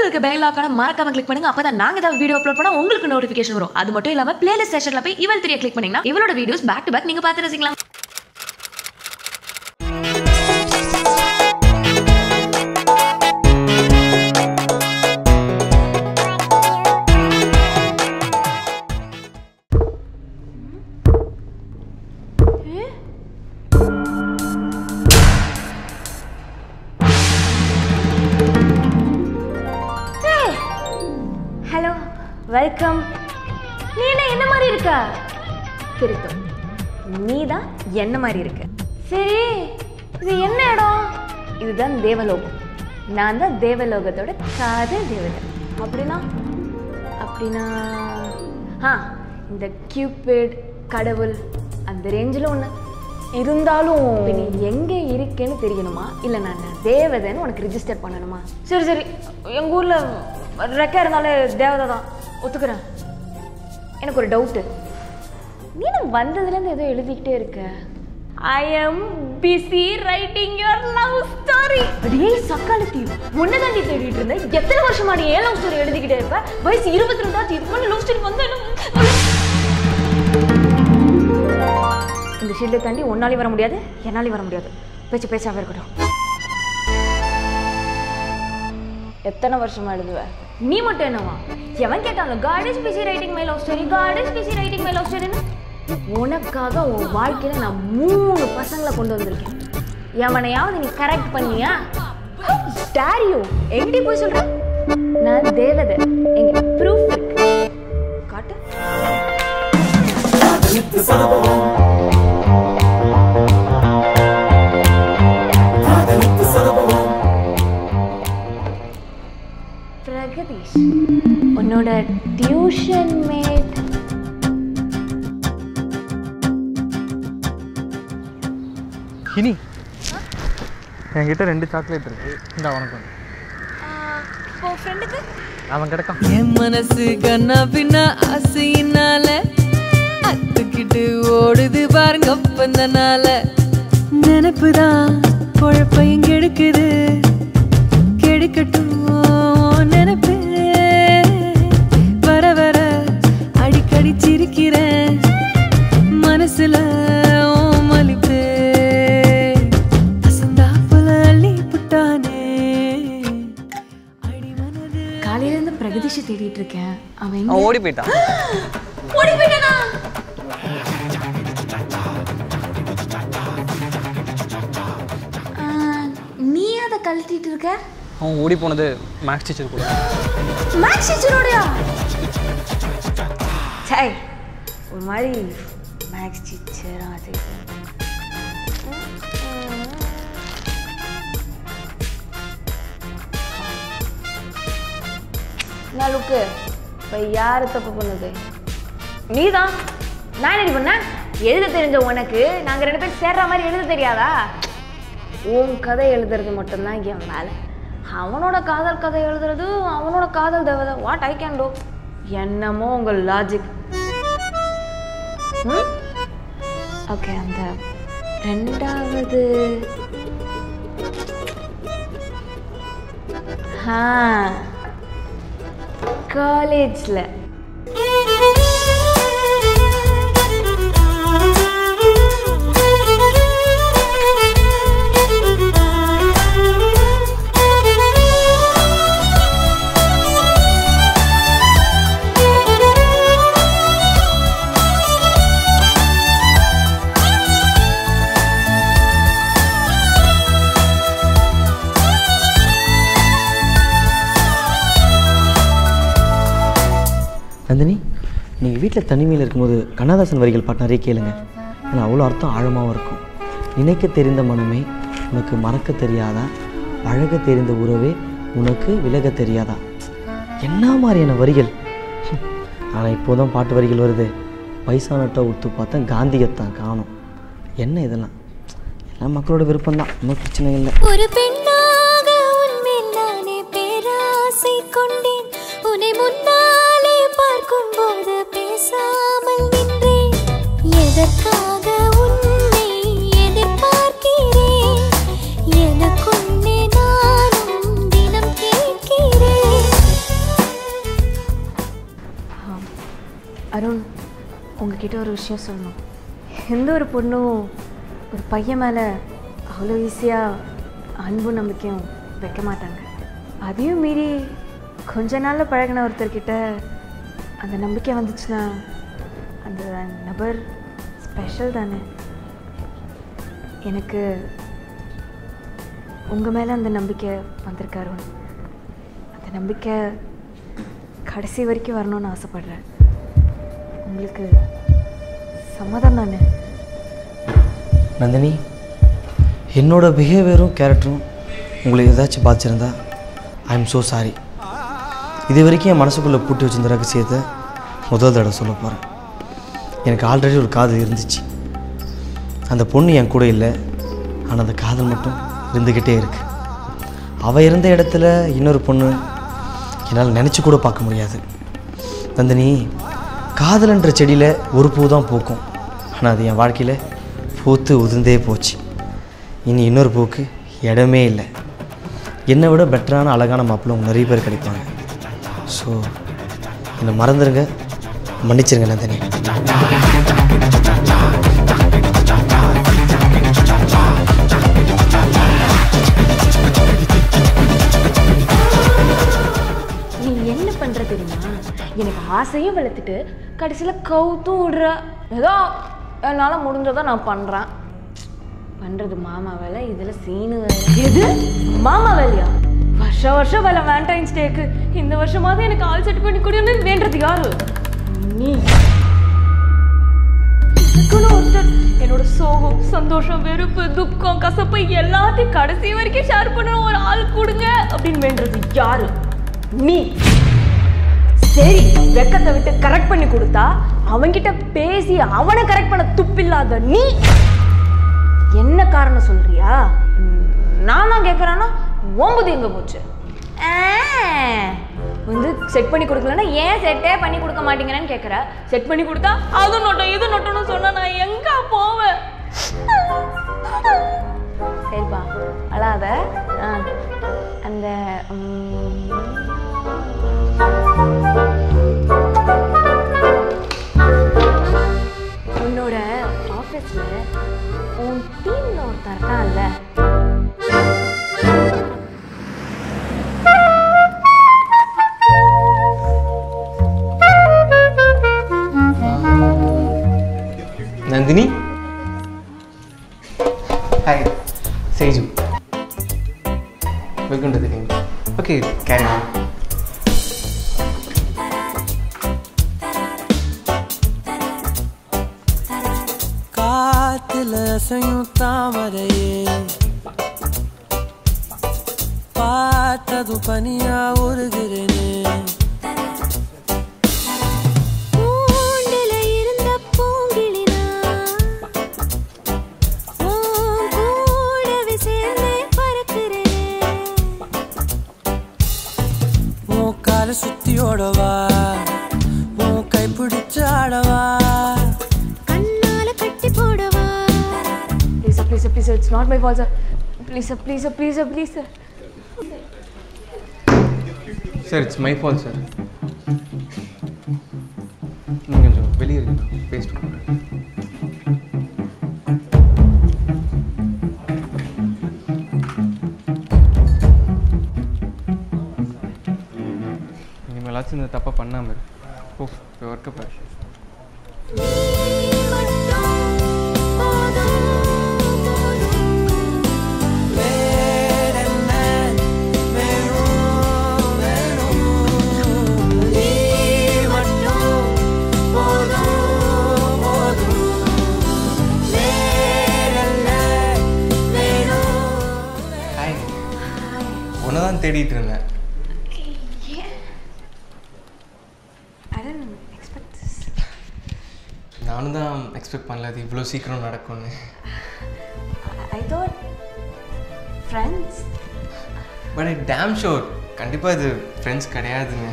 பக்கத்துல இருக்க பெல் ஐக்கான மறக்காம கிளிக் பண்ணுங்க அப்பதான் நாங்க ஏதாவது வீடியோ அப்லோட் பண்ணா உங்களுக்கு நோட்டிஃபிகேஷன் வரும் அது மட்டும் இல்லாம பிளேலிஸ்ட் செஷன்ல போய் இவள் தெரிய கிளிக் பண்ணீங்கன்னா இவளோட வீடியோஸ் பேக் டு பேக் நீங்க பார்த்து ரசிக்கலாம் ஹலோ வெல்கம் நீ என்ன என்ன மாதிரி இருக்க திருத்தம் நீ தான் என்ன மாதிரி இருக்க சரி இது என்ன இடம் இதுதான் தேவலோகம் நான் தான் தேவலோகத்தோட காதல் தேவதை அப்படின்னா அப்படின்னா ஆ இந்த கியூபிட் கடவுள் அந்த ரேஞ்சில் ஒன்று இருந்தாலும் இப்ப நீ எங்கே இருக்கேன்னு தெரியணுமா இல்லை நான் தேவதைன்னு உனக்கு ரிஜிஸ்டர் பண்ணணுமா சரி சரி எங்கள் ஊரில் ரெக்க இருந்தாலே தேவதை தான் ஒத்துக்கிறேன் எனக்கு ஒரு டவுட்டு நீ நான் வந்ததுலேருந்து ஏதோ எழுதிக்கிட்டே இருக்க I am busy writing your love story அடியே சக்காலத்தி உன்னை தான் நீ தேடிட்டு இருந்தேன் எத்தனை வருஷமா நீ ஏன் லவ் ஸ்டோரி எழுதிக்கிட்டே இருப்ப வயசு இருபத்தி ரெண்டாச்சு இதுக்கு லவ் ஸ்டோரி வந்து இந்த ஷீல்டை தாண்டி ஒன்னாலையும் வர முடியாது என்னாலையும் வர முடியாது பேச்சு பேச்சாவே இருக்கட்டும் எத்தனை வருஷமா எழுதுவ நீ மட்டும் என்னவா எவன் கேட்டாலும் God is busy writing my love story God is busy writing my love ஸ்டோரின்னு உனக்காக உன் வாழ்க்கையில நான் மூணு பசங்களை கொண்டு வந்திருக்கேன் எவனையாவது நீ கரெக்ட் பண்ணியா ஸ்டாரியோ எங்கிட்ட போய் சொல்ற நான் தேவதை எங்க ப்ரூஃப் இருக்கு காட்டு பிரகதீஷ் உன்னோட டியூஷன் மேட் இனி என்கிட்ட ரெண்டு சாக்லேட் இருக்கு இந்த அவனுக்கு ஒன்று. ஃப்ரெண்டுக்கு அவன் கிடக்கான் என் மனசு கண்ணா பின்ன ஆசையினால அத்துக்கிட்டு ஓடுது பாருங்க அப்பந்தனால நினைப்புதான் குழப்பையும் கெடுக்குது கெடுக்கட்டும் நினைப்பு வர வர அடிக்கடி சிரிக்கிறேன் மனசுல உன் மலிப்பு அசந்தாப்புல அள்ளி புட்டானே அடி மனது காலையில இருந்து பிரகதீஷை தேடிட்டு இருக்கேன் அவன் எங்க? அவன் ஓடி போயிட்டான் ஓடி போயிட்டானா ஆ, நீ அதை கழட்டிட்டு இருக்க அவன் ஓடி போனது மேக்ஸ் டீச்சர் கூட மேக்ஸ் டீச்சரோடயா சை ஒரு மாதிரி மேக்ஸ் டீச்சர் அது நான் லுக்கு இப்போ யார் தப்பு பண்ணுது நீ தான் நான் என்ன பண்ணேன் எழுத தெரிஞ்ச உனக்கு நாங்கள் ரெண்டு பேரும் சேர்ற மாதிரி எழுத தெரியாதா உன் கதை எழுதுறது மட்டும்தான் என் வேலை அவனோட காதல் கதை எழுதுறது அவனோட காதல் தேவதை வாட் ஐ கேன் டூ என்னமோ உங்கள் லாஜிக் ஓகே அந்த ரெண்டாவது ஆ காலேஜில் நந்தினி நீங்கள் வீட்டில் தனிமையில் இருக்கும்போது கண்ணதாசன் வரிகள் பாட்டு நிறைய கேளுங்க ஏன்னா அவ்வளோ அர்த்தம் ஆழமாகவும் இருக்கும் நினைக்க தெரிந்த மனமே உனக்கு மறக்க தெரியாதா பழக தெரிந்த உறவே உனக்கு விலக தெரியாதா என்ன மாதிரியான வரிகள் ஆனால் இப்போதான் பாட்டு வரிகள் வருது பைசா நட்டை உத்து பார்த்தா காந்தியத்தான் காணும் என்ன இதெல்லாம் எல்லாம் மக்களோட விருப்பம்தான் ஒன்றும் பிரச்சனை இல்லை ஒரு பெண்ணாக உன்மேல் நானே பேராசை கொண்டேன் உன்னை முன்னாலே பார்க்கும்போது பேசாமல் நின்றேன் எதற்காக உன்னை எதிர்பார்க்கிறேன் எனக்குள்ளே நானும் தினம் கேட்கிறேன் அருண் உங்ககிட்ட ஒரு விஷயம் சொல்லணும் எந்த ஒரு பொண்ணும் ஒரு பையன் மேலே அவ்வளோ ஈஸியாக அன்பும் நம்பிக்கையும் வைக்க மாட்டாங்க அதையும் மீறி கொஞ்ச நாளில் பழகின ஒருத்தர்கிட்ட அந்த நம்பிக்கை வந்துச்சுன்னா அந்த நபர் ஸ்பெஷல் தானே எனக்கு உங்கள் மேலே அந்த நம்பிக்கை வந்திருக்கு அருண் அந்த நம்பிக்கை கடைசி வரைக்கும் வரணும்னு ஆசைப்பட்றேன் உங்களுக்கு சம்மதம் தானே நந்தினி என்னோட பிஹேவியரும் கேரக்டரும் உங்களுக்கு ஏதாச்சும் பாதிச்சிருந்தா ஐ எம் ஸோ சாரி இது வரைக்கும் என் மனசுக்குள்ளே பூட்டி வச்சிருந்த ரகசியத்தை முதல் தடவை சொல்ல போகிறேன் எனக்கு ஆல்ரெடி ஒரு காதல் இருந்துச்சு அந்த பொண்ணு என் கூட இல்லை ஆனால் அந்த காதல் மட்டும் இருந்துக்கிட்டே இருக்கு அவள் இருந்த இடத்துல இன்னொரு பொண்ணு என்னால் நினச்சி கூட பார்க்க முடியாது நந்தினி காதல்ன்ற செடியில் ஒரு பூ தான் பூக்கும் ஆனால் அது என் வாழ்க்கையில் பூத்து உதிர்ந்தே போச்சு இனி இன்னொரு பூக்கு இடமே இல்லை என்னை விட பெட்டரான அழகான மாப்பிள்ளை உங்களுக்கு நிறைய பேர் கிடைப்பாங்க ஸோ என்னை மறந்துடுங்க மன்னிச்சிருங்க நந்தினி நீ என்ன பண்ணுற தெரியுமா எனக்கு ஆசையும் வளர்த்துட்டு கடைசியில் கவுத்தும் விடுற ஏதோ என்னால் முடிஞ்சதை நான் பண்ணுறேன் பண்ணுறது மாமா வேலை இதில் சீனு வேலை எது மாமா வேலையா வருஷம் வருஷம் வேலை வேலண்டைன்ஸ் டேக்கு இந்த வருஷமாவது எனக்கு ஆள் செட் பண்ணி கொடுன்னு வேண்டது யாரு நீ இதுக்குன்னு ஒருத்தர் என்னோட சோகம் சந்தோஷம் வெறுப்பு துக்கம் கசப்பு எல்லாத்தையும் கடைசி வரைக்கும் ஷேர் பண்ண ஒரு ஆள் கொடுங்க அப்படின்னு வேண்டது யாரு நீ சரி வெக்கத்தை விட்டு கரெக்ட் பண்ணி கொடுத்தா அவன்கிட்ட பேசி அவனை கரெக்ட் பண்ண துப்பில்லாத நீ என்ன காரணம் சொல்றியா ம், நான் தான் கேட்குறேன்னா ஓம்புது எங்க போச்சு ஆ, வந்து செட் பண்ணி கொடுக்கலன்னா ஏன் செட்டே பண்ணி கொடுக்க மாட்டேங்கிறேன்னு கேட்குற செட் பண்ணி கொடுத்தா அது நொட்டம் இது நொட்டம்னு சொன்னா நான் எங்க போவேன் சரிப்பா அழாத ஆ, அந்த ம், உன்னோட ஆஃபீஸில் உன் டீமில் ஒருத்தன் இருக்கான்ல Nandini hi Seju welcome to the team okay கேரி காத்துல அசையும் தாமரையே பார்த்ததும் பனியா உருகிறேனே கூண்டுல இருந்த பூங்கிளினா உன் கூடவே சேர்ந்தே பறக்கிறேனே உன் காலை சுத்தி ஓடவா உன் கை பிடிச்சு ஆடவா கண்ணால கட்டி போடவா please please please it's not my fault sir please please please please sir sir it's my fault sir நீங்கள் கொஞ்சம் வெளியே இருக்கு பேசிட்டு போகிறேன் இனிமேலாச்சும் இந்த தப்பை பண்ணாமல் இரு ஓ இப்போ ஒர்க்கை பாரு நீ மட்டும் போதும் போதும் வேறென்ன வேணும் வேணும் நீ மட்டும் போதும் போதும் வேறென்ன வேணும் ஹாய் உன்னை தான் தேடிட்டு இருந்தேன் ஐ டோன்ட் எக்ஸ்பெக்ட் திஸ் நானும் தான் எக்ஸ்பெக்ட் பண்ணல அது இவ்வளோ சீக்கிரம் நடக்கும்னு I thought friends but I damn sure கண்டிப்பாக இது ஃப்ரெண்ட்ஸ் கிடையாதுன்னு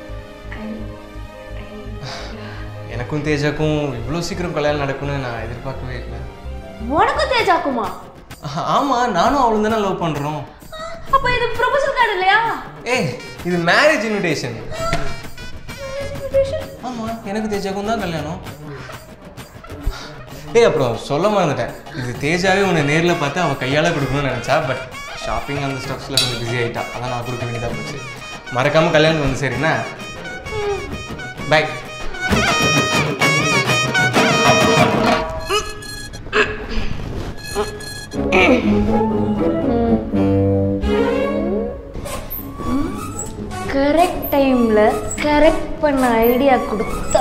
எனக்கும் தேஜாக்கும் இவ்வளோ சீக்கிரம் கல்யாணம் நடக்கும்னு நான் எதிர்பார்க்கவே இல்லை உனக்கும் தேஜாக்குமா ஆமாம் நானும் அவளும் தானே லவ் பண்ணுறோம் அப்போ இது ப்ரொபோசல் கார்டு இல்லையா ஏய் இது மேரேஜ் இன்விடேஷன் ஆமாம் எனக்கு தேஜாக்கும் தான் கல்யாணம் ஏய் அப்புறம் சொல்ல மறந்துட்டேன் இது தேஜாவே உன்னை நேரில் பார்த்து அவள் கையால் கொடுக்கணும்னு நினச்சா பட் ஷாப்பிங் அந்த ஸ்டப்ஸில் கொஞ்சம் பிஸி ஆகிட்டா அதான் நான் கொடுக்க வேண்டியதாக போச்சு மறக்காமல் கல்யாணம் வந்து சரிண்ணா பை கரெக்ட் டைமில் கரெக்ட் பண்ண ஐடியா கொடுத்தா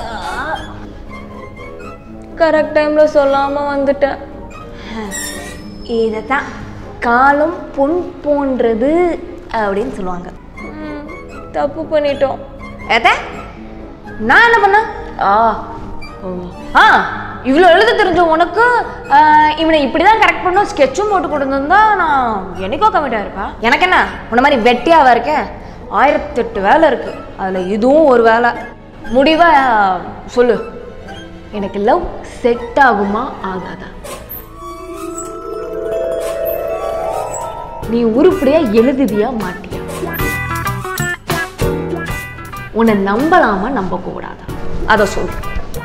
கரெக்ட் டைமில் சொல்லாமல் வந்துட்டேன் இதை தான் காலம் பொன் போன்றது அப்படின்னு சொல்லுவாங்க ம், தப்பு பண்ணிட்டோம் எத நான் என்ன பண்ணேன் ஆ ஓ. ஆ இவ்வளோ எழுத தெரிஞ்ச உனக்கு ஆ, இவனை இப்படி தான் கரெக்ட் பண்ணும் ஸ்கெட்சும் போட்டு கொடுத்துருந்தா நான் என்னைக்கோ கமிட்டாக இருப்பேன் எனக்கு என்ன உன்ன மாதிரி வெட்டியாவா இருக்கேன் ஆயிரத்தெட்டு வேலை இருக்கு அதில் இதுவும் ஒரு வேலை முடிவா சொல்லு எனக்கு லவ் செட் ஆகுமா ஆகாதா நீ உருப்படியா எழுதுவியா மாட்டியா உன்னை நம்பலாமா நம்ப கூடாதா அதை சொல்லு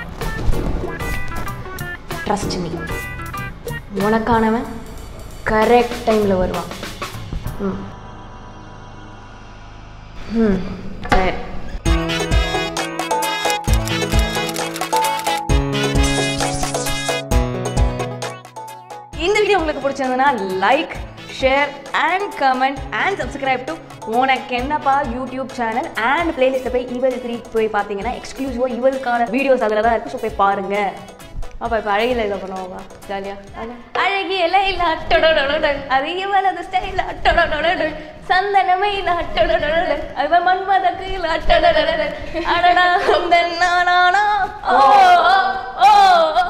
ட்ரஸ்ட் மீ உனக்கானவன் கரெக்ட் டைமில் வருவான் ம் ம் சரி இந்த வீடியோ உங்களுக்கு பிடிச்சிருந்ததுன்னா like share and comment and subscribe to உனக்கு என்னப்பா யூடியூப் சேனல் அண்ட் பிளேலிஸ்ட்டை போய் இவள் த்ரீ போய் பார்த்தீங்கன்னா எக்ஸ்க்ளூசிவாக இவளுக்கான வீடியோஸ் அதில் தான் இருக்குது ஸோ போய் பாருங்க அப்போ இப்போ அழகில இதை பண்ணுவோம் ஜாலியாக அழகிய லைலா டொடொடொடொடொட. அது இவளது ஸ்டைலா டொடொடொடொட. சந்தனமே இல்ல டொடொடொடொட. அது மன்மதக்கு இல்ல டொடொடொடொட. அடடா அந்த நானானா. ஓ ஓ, ஓ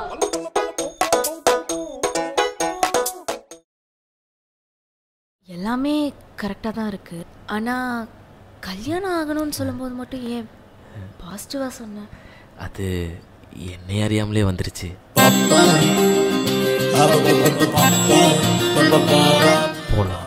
எல்லாமே கரெக்டாக தான் இருக்குது ஆனால் கல்யாணம் ஆகணும்னு சொல்லும்போது மட்டும் ஏன் பாசிட்டிவாக சொன்னேன் அது என்னை அறியாமலே வந்துருச்சு போலாம்